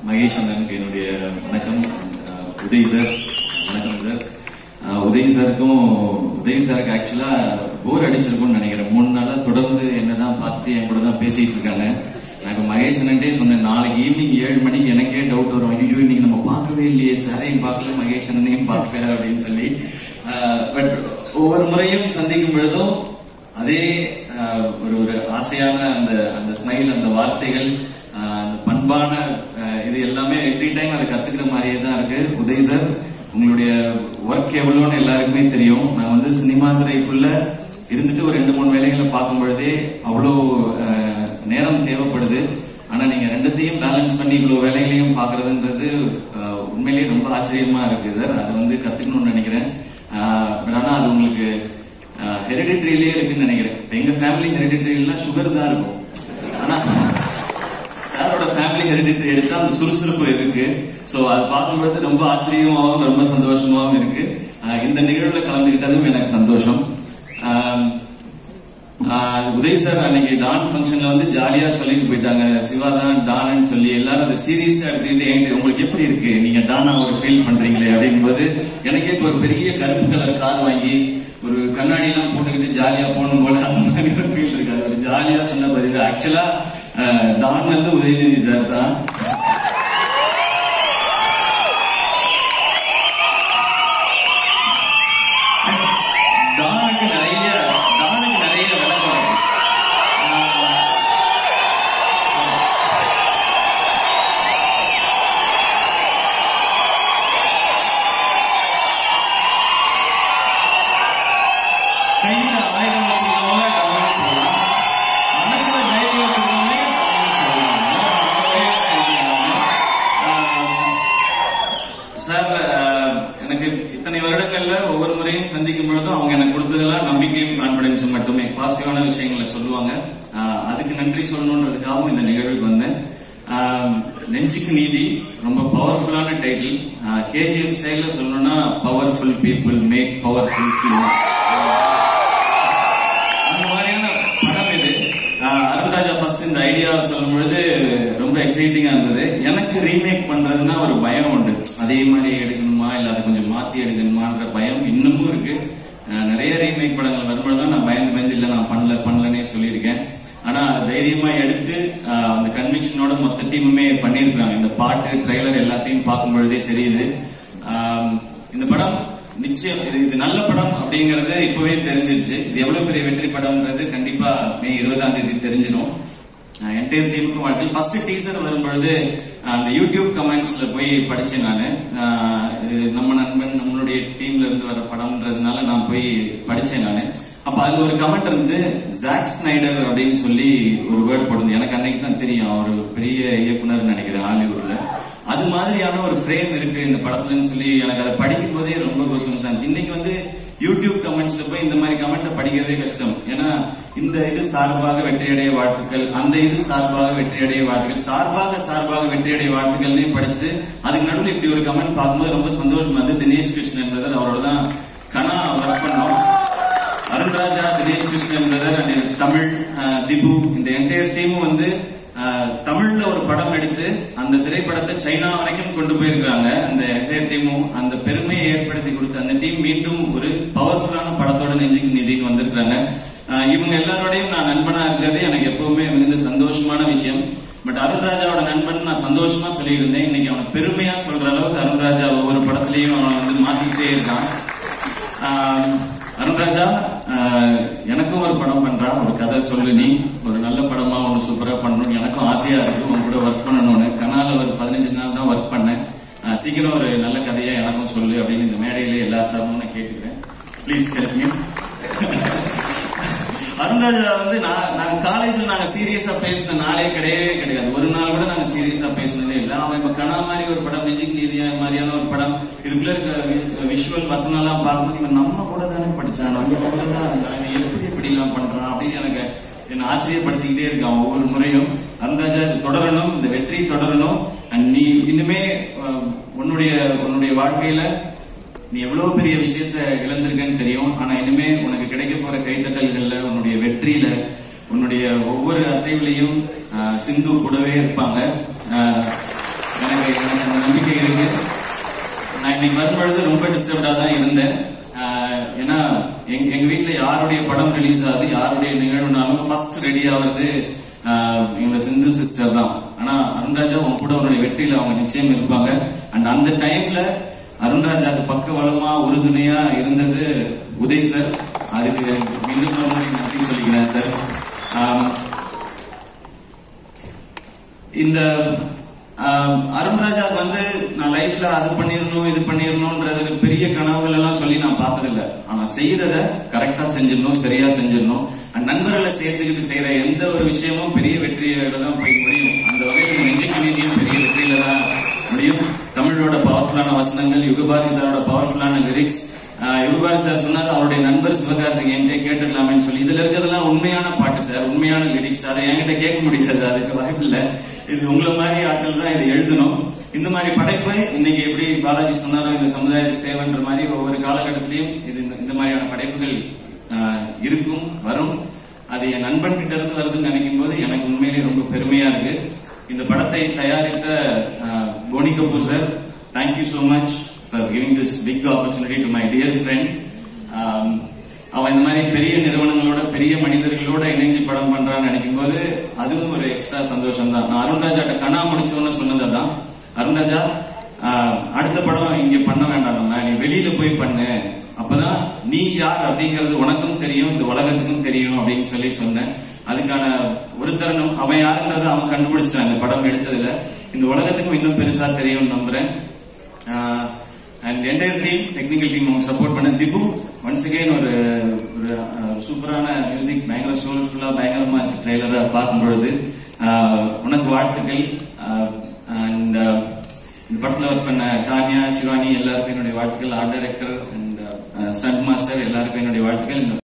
மகேஷ் அண்ணனுக்கு என்னுடைய வணக்கம் அஹ், உதய் சார் வணக்கம் சார் அஹ், உதய் சாருக்கும் உதய் சாருக்கு ஆக்சுவலா போர் அடிச்சிருக்கும்னு நினைக்கிறேன் மூணு நாளா தொடர்ந்து என்னதான் பார்த்துட்டு என் கூட தான் பேசிட்டு இருக்காங்க நான் இப்ப மகேஷ் அண்ணன்ட்டே சொன்னேன் நாளைக்கு ஈவினிங் ஏழு மணிக்கு எனக்கே டவுட் வரும் ஐயோ இன்னைக்கு நம்ம பார்க்கவே இல்லையே சாரையும் பார்க்கல மகேஷ் அண்ணனையும் பார்க்கல அப்படின்னு சொல்லி பட் ஒவ்வொரு முறையும் சந்திக்கும் பொழுதும் அதே ஆஹ், ஒரு ஒரு ஆசையான அந்த அந்த ஸ்மைல் அந்த வார்த்தைகள் ஆஹ், அந்த பண்பான ஆஹ், இது எல்லாமே எவ்ரி டைம் அதை கத்துக்கிற மாதிரியே தான் இருக்கு உதய் சார் உங்களுடைய ஒர்க் எவ்வளோன்னு எல்லாருக்குமே தெரியும் நான் வந்து சினிமா துறைக்குள்ள இருந்துட்டு ஒரு ரெண்டு மூணு வேலைகளை பார்க்கும் பொழுதே அவ்வளோ ஆஹ், நேரம் தேவைப்படுது ஆனா நீங்க ரெண்டுத்தையும் பேலன்ஸ் பண்ணி இவ்வளவு வேலைகளையும் பாக்குறதுன்றது ஆஹ், உண்மையிலேயே ரொம்ப ஆச்சரியமா இருக்கு சார் அதை வந்து கத்துக்கணும்னு நினைக்கிறேன் பட் ஆனா அது உங்களுக்கு ஹெரிடிட்ரியிலே இருக்குன்னு நினைக்கிறேன் இப்ப எங்க ஃபேமிலி ஹெரிடிட்ரிலாம் சுகர் தான் இருக்கும் ஆனா சாரோட ஃபேமிலி ஹெரிடிட்ரி எடுத்தா அந்த சுறுசுறுப்பு இருக்கு சோ அது பார்க்கும்பொழுது ரொம்ப ஆச்சரியமாகவும் ரொம்ப சந்தோஷமாகவும் இருக்கு ஆஹ் இந்த நிகழ்வுல கலந்துகிட்டதும் எனக்கு சந்தோஷம் ஆஹ் ஆஹ் உதய் சார் அன்னைக்கு டான் ஃபங்க்ஷன்ல வந்து ஜாலியா சொல்லிட்டு போயிட்டாங்க சிவா தான் டான்னு சொல்லி எல்லாரும் அதை சீரியஸா எடுத்துக்கிட்டு என்கிட்ட உங்களுக்கு எப்படி இருக்கு நீங்க டானா ஒரு ஃபீல் பண்றீங்களே அப்படிங்கும்போது எனக்கே இப்ப ஒரு பெரிய கருப்பு கலர் கார் வாங்கி ஒரு கண்ணாடி எல்லாம் போட்டுக்கிட்டு ஜாலியா போகணும் போல அந்த மாதிரி ஒரு ஃபீல் இருக்கு அது ஒரு ஜாலியா சொன்ன பதில் ஆக்சுவலா டான் வந்து உதயநிதி சார் தான் டானுக்கு நிறைய டானுக்கு நிறைய விளக்கம் இருக்கு ஆஹ் கையில ஆயுதம் வச்சிருக்கவங்க டான்னு சொல்லலாம் மனசுல தைரியம் வச்சிருக்கவங்க டான்னு சொல்லலாம் ரொம்பவே சொல்லிருக்காங்க. ஆஹ் சார் அஹ், எனக்கு இத்தனை வருடங்கள்ல ஒவ்வொரு முறையும் சந்திக்கும் பொழுதும் அவங்க எனக்கு கொடுத்ததெல்லாம் நம்பிக்கையும் கான்பிடன்ஸும் மட்டுமே பாசிட்டிவான விஷயங்களை சொல்லுவாங்க அஹ், அதுக்கு நன்றி சொல்லணுன்றதுக்காகவும் இந்த நிகழ்வுக்கு வந்தேன் அஹ், நெஞ்சுக்கு நீதி ரொம்ப பவர்ஃபுல்லான டைட்டில் கேஜிஎஃப் ஸ்டைல்ல சொல்லணும்னா powerful people make powerful films அந்த மாதிரியான படம் இது ஆஹ் அருண்ராஜா ஃபர்ஸ்ட் இந்த ஐடியா சொல்லும் பொழுது ரொம்ப எக்ஸைட்டிங்கா இருந்தது எனக்கு ரீமேக் பண்றதுன்னா ஒரு பயம் உண்டு அதே மாதிரி எடுக்கணுமா இல்ல அதை கொஞ்சம் மாத்தி எடுக்கணுமான்ற பயம் இன்னமும் இருக்கு ஆஹ் நிறைய ரீமேக் படங்கள் வரும்பொழுது நான் பயந்து பயந்து இல்ல நான் பண்ணல பண்ணலன்னே சொல்லியிருக்கேன் ஆனா ட்ரைலமா எடுத்து ஆஹ் அந்த கன்விக்ஷனோட மொத்த டீமுமே பண்ணியிருக்காங்க இந்த பாட்டு ட்ரைலர் எல்லாத்தையும் பார்க்கும் பொழுதே தெரியுது ஆஹ் இந்த படம் நிச்சயம் இது இது நல்ல படம் அப்படிங்கறது இப்பவே தெரிஞ்சிருச்சு இது எவ்வளவு பெரிய வெற்றி படம்ன்றது கண்டிப்பா மே இருபதாம் தேதி தெரிஞ்சிடும் என்டையர் டீமுக்கும் வாழ்க்கை ஃபர்ஸ்ட் டீசர் வரும்பொழுது அஹ், அந்த யூடியூப் கமெண்ட்ஸ்ல போய் படிச்சேன் நான் இது நம்ம நண்பன் நம்மளுடைய டீம்ல இருந்து வர படம்ன்றதுனால நான் போய் படிச்சேன் நான் அப்ப அதுல ஒரு கமெண்ட் இருந்து ஜாக் ஸ்னைடர் அப்படின்னு சொல்லி ஒரு வேர்ட் போடுது எனக்கு அன்னைக்கு தான் தெரியும் அவர் பெரிய இயக்குனர் நினைக்கிறேன் ஹாலிவுட்ல அது மாதிரியான ஒரு ஃப்ரேம் இருக்கு இந்த படத்துலன்னு சொல்லி எனக்கு அதை படிக்கும் போதே ரொம்ப கோசம் இருந்துச்சு இன்னைக்கு வந்து யூடியூப் கமெண்ட்ஸ்ல போய் இந்த மாதிரி கமெண்ட்டை படிக்கிறதே கஷ்டம் ஏன்னா இந்த இது சார்பாக வெற்றியடைய வாழ்த்துக்கள் அந்த இது சார்பாக வெற்றியடைய வாழ்த்துக்கள் சார்பாக சார்பாக வெற்றியடைய வாழ்த்துக்கள்னே படிச்சுட்டு அதுக்கு நடுவில் இப்படி ஒரு கமெண்ட் பார்க்கும்போது ரொம்ப சந்தோஷமா இருந்து தினேஷ் கிருஷ்ணன் பிரதர் அவரோட தான் கனா ஒர்க் பண்ணோம் அருண்ராஜா தினேஷ் கிருஷ்ணன் பிரதர் அண்ட் தமிழ் அஹ், திபு இந்த என்டையர் டீமும் வந்து அஹ், தமிழ்ல ஒரு படம் எடுத்து அந்த திரைப்படத்தை சைனா வரைக்கும் கொண்டு போயிருக்காங்க அந்த என்டையர் டீமும் அந்த பெருமையை ஏற்படுத்தி கொடுத்த அந்த டீம் மீண்டும் ஒரு பவர்ஃபுல்லான படத்தோட நெஞ்சுக்கு நிதிக்கு வந்திருக்காங்க அஹ், இவங்க எல்லாரோடையும் நான் நண்பனா இருக்கிறது எனக்கு எப்பவுமே மிகுந்த சந்தோஷமான விஷயம் பட் அருண்ராஜாவோட நண்பன் நான் சந்தோஷமா சொல்லியிருந்தேன் இன்னைக்கு அவனை பெருமையா சொல்ற அளவுக்கு அருண்ராஜா ஒவ்வொரு படத்துலயும் அவன் வந்து மாத்திக்கிட்டே இருக்கான் ஆஹ் அருண்ராஜா ஆஹ் எனக்கும் ஒரு படம் பண்றா ஒரு கதை சொல்லு நீ ஒரு நல்ல படமா ஒன்னு சூப்பரா பண்ணணும்னு எனக்கும் ஆசையா இருக்கு உன் கூட ஒர்க் பண்ணணும்னு கனால ஒரு பதினஞ்சு நாள் தான் ஒர்க் பண்ணேன் ஆஹ் சீக்கிரம் ஒரு நல்ல கதையா எனக்கும் சொல்லு அப்படின்னு இந்த மேடையில எல்லா சார்பும் நான் கேட்டுக்கிறேன் ப்ளீஸ் ஹெல்ப் மீ அருண்ராஜா வந்து நான் நான் காலேஜ்ல நாங்க சீரியஸா பேசின நாளே கிடையவே கிடையாது ஒரு நாள் கூட நாங்க சீரியஸா பேசினதே இல்லை அவன் இப்ப கனா மாதிரி ஒரு படம் மெஜிக் நீதியா மாதிரியான ஒரு படம் இதுக்குள்ள இருக்க விஷுவல் வசனம் எல்லாம் பார்க்கும்போது இவன் நம்ம கூட தானே படிச்சான் நம்ம கூட தான் இருந்தான் இவன் எப்படி எப்படி எல்லாம் பண்றான் அப்படின்னு எனக்கு என்ன ஆச்சரியப்படுத்திக்கிட்டே இருக்கான் ஒவ்வொரு முறையும் அருண்ராஜா இது தொடரணும் இந்த வெற்றி தொடரணும் அண்ட் நீ இன்னுமே அஹ், உன்னுடைய உன்னுடைய வாழ்க்கையில நீ எவ்வளவு பெரிய விஷயத்த இழந்திருக்கன்னு தெரியும் ஆனா இனிமே உனக்கு கிடைக்க போற கைத்தட்டல்கள்ல உன்னுடைய வெற்றியில உன்னுடைய ஒவ்வொரு அசைவுலையும் ஆஹ், சிந்து கூடவே இருப்பாங்க ஆஹ், எனக்கு எனக்கு அந்த நம்பிக்கை இருக்கு நான் இன்னைக்கு வரும்பொழுது ரொம்ப டிஸ்டர்ப்டா தான் இருந்தேன் ஆஹ் ஏன்னா எங்க எங்க வீட்ல யாருடைய படம் ரிலீஸ் ஆகுது யாருடைய நிகழ்வுனாலும் ஃபர்ஸ்ட் ரெடி ஆகுறது ஆஹ் எங்களோட சிந்து சிஸ்டர் தான் ஆனா அருண்ராஜா உன் கூட உன்னுடைய வெற்றியில அவங்க நிச்சயம் இருப்பாங்க அண்ட் அந்த டைம்ல அருண்ராஜாக்கு பக்கபலமா உறுதுணையா இருந்தது உதய் சார் அதுக்கு மீண்டும் ஒரு முறை நன்றி சொல்லிக்கிறேன் சார் ஆஹ் இந்த ஆஹ், அருண்ராஜா வந்து நான் லைஃப்ல அது பண்ணிடணும் இது பண்ணிடணும்ன்றது பெரிய கனவுகள் எல்லாம் சொல்லி நான் பார்த்ததில்ல ஆனா செய்யறத கரெக்டா செஞ்சிடணும் சரியா செஞ்சிடணும் அண்ட் நண்பர்களை சேர்த்துக்கிட்டு செய்யற எந்த ஒரு விஷயமும் பெரிய வெற்றியில தான் போய் முடியும் அந்த வகையில் இந்த நெஞ்சுக்கு நீதியும் பெரிய வெற்றியில தான் முடியும் தமிழோட பவர்ஃபுல்லான வசனங்கள் யுகபாரதி சாரோட பவர்ஃபுல்லான லிரிக்ஸ் யுகபாரதி சார் சொன்னார் அவருடைய நண்பர் சிவகார்த்திக் என்கிட்ட கேட்டுக்கலாமேன்னு சொல்லி இதுல இருக்கிறதெல்லாம் உண்மையான பாட்டு சார் உண்மையான லிரிக்ஸ் அதை என்கிட்ட கேட்க முடியாது அதுக்கு வாய்ப்பு இல்ல இது உங்களை மாதிரி ஆட்கள் தான் இதை எழுதணும் இந்த மாதிரி படைப்பு இன்னைக்கு எப்படி பாலாஜி சொன்னாரோ இந்த சமுதாயத்துக்கு தேவைன்ற மாதிரி ஒவ்வொரு காலகட்டத்திலையும் இது இந்த- இந்த மாதிரியான படைப்புகள் ஆஹ், இருக்கும் வரும் அது என் நண்பன் கிட்ட இருந்து வருதுன்னு நினைக்கும் போது எனக்கு உண்மையிலேயே ரொம்ப பெருமையா இருக்கு இந்த படத்தை தயாரித்த ஆஹ், Boney Kapoor sir thank you so much for giving this big opportunity to my dear friend அவன் இந்த மாதிரி பெரிய நிறுவனங்களோட பெரிய மனிதர்களோட இணைஞ்சு படம் பண்றான்னு நினைக்கும் போது அதுவும் ஒரு எக்ஸ்ட்ரா சந்தோஷம் தான் நான் அருண்ராஜாட்ட கண்ணா முடிச்சோன்னு சொன்னது தான் அருண்ராஜா ஆஹ், அடுத்த படம் இங்க பண்ண வேண்டாம் நம்ம நீ வெளியில போய் பண்ணு அப்பதான் நீ யார் அப்படிங்கிறது உனக்கும் தெரியும் இந்த உலகத்துக்கும் தெரியும் அப்படின்னு சொல்லி சொன்னேன் அதுக்கான ஒரு தருணம் அவன் யாருன்றதை அவன் கண்டுபிடிச்சிட்டான் இந்த படம் எடுத்ததுல இந்த உலகத்துக்கும் இன்னும் பெருசா தெரியும்னு நம்புறேன் and entire team technical team அவங்க சப்போர்ட் பண்ண திபு ஒன்ஸ் அகைன் ஒரு ஒரு அஹ், சூப்பரான மியூசிக் பயங்கர சோல்ஃபுல்லா பயங்கரமா இருந்துச்சு ட்ரெய்லரை பார்க்கும் பொழுது ஆஹ், உனக்கு வாழ்த்துக்கள் அண்ட் இந்த படத்துல ஒர்க் பண்ண கான்யா சிவானி எல்லாருக்கும் என்னுடைய வாழ்த்துக்கள் art director and stunt master எல்லாருக்கும் என்னுடைய வாழ்த்துக்கள் இந்த